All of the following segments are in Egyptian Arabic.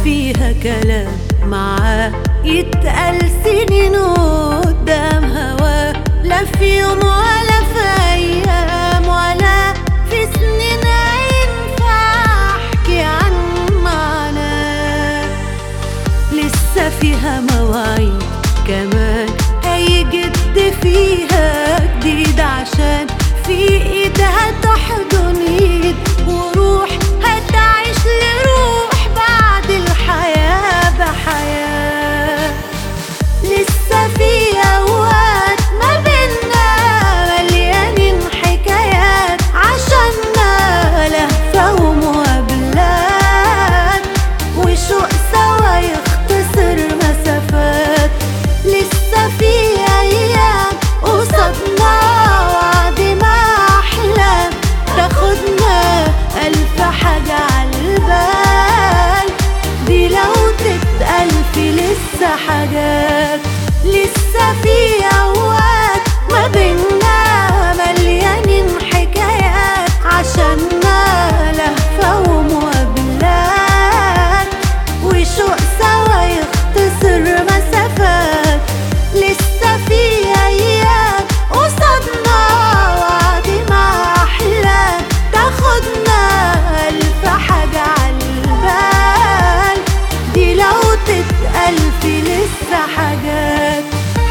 فيها كلام معاه يتقال سنين قدام هواه لا في يوم ولا في أيام ولا في سنين ينفع أحكي عن معناه لسه فيها مواعيد كمان هيجد فيها جديد عشان في ايدها تحضن ايد وروح هتعيش لروح بعد الحياة بحياة لسه في اوقات ما بينا مليانين حكايات عشاننا لهفة ومقابلات وشوق سوا يختصر مسافات لسه في ايام قصادنا وعد ما احلام تاخدنا الف حاجة عالبال دي لو تتقال في لسه حاجات لسه في اوقات ما بينا مليانين حكايات عشاننا لهفة ومقابلات وشوق سوا يختصر مسافات لسه في ايام قصادنا وعد ما احلام تاخدنا الف حاجة عالبال دي لو تتقال في لسه حاجات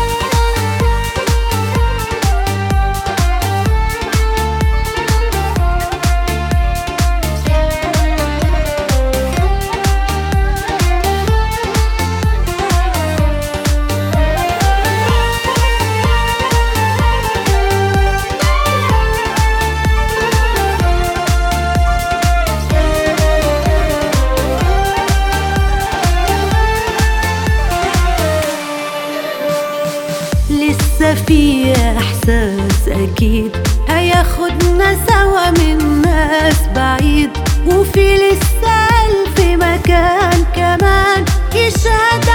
لسه في احساس اكيد هياخدنا سوا من ناس بعيد وفي لسه الف مكان كمان يشهد